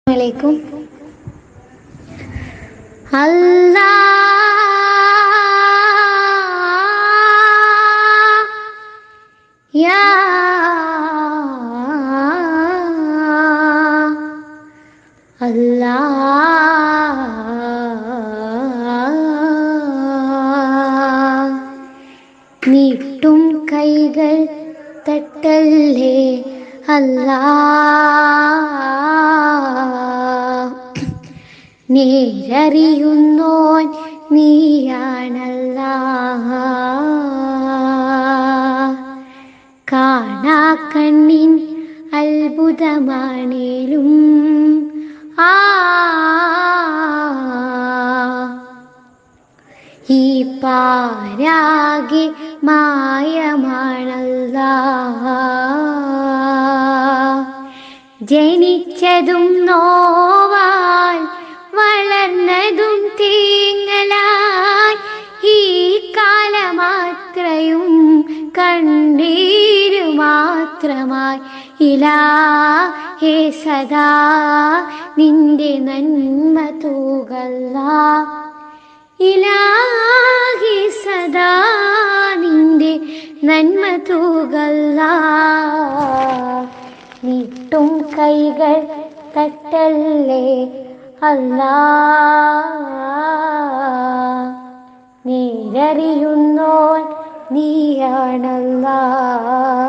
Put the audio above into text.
അലൈക്കും അല്ലാ യാ അല്ലാ നീട്ടും കൈകൾ തട്ടല്ലേ അല്ലാ നേരറിയുന്നോൻ നീയാണല്ല കാണാ കണ്ണിൻ അത്ഭുതമാണേലും ആ ഈ പാരാകെ മായമാണല്ല ജനിച്ചതും നോവാൽ വളർന്നതും തീങ്ങലായി ഈ കാലമാത്രയും കണ്ണീരു മാത്രമായി ഇലാ ഹേ സദാ നിന്റെ നന്മ തൂകല്ല ഇലാഹി സദാ നിന്റെ നന്മ തൂകല്ല നീട്ടും കൈകൾ തട്ടല്ലേ അല്ലാ നേരറിയുന്നോൻ നീയാണല്ലാ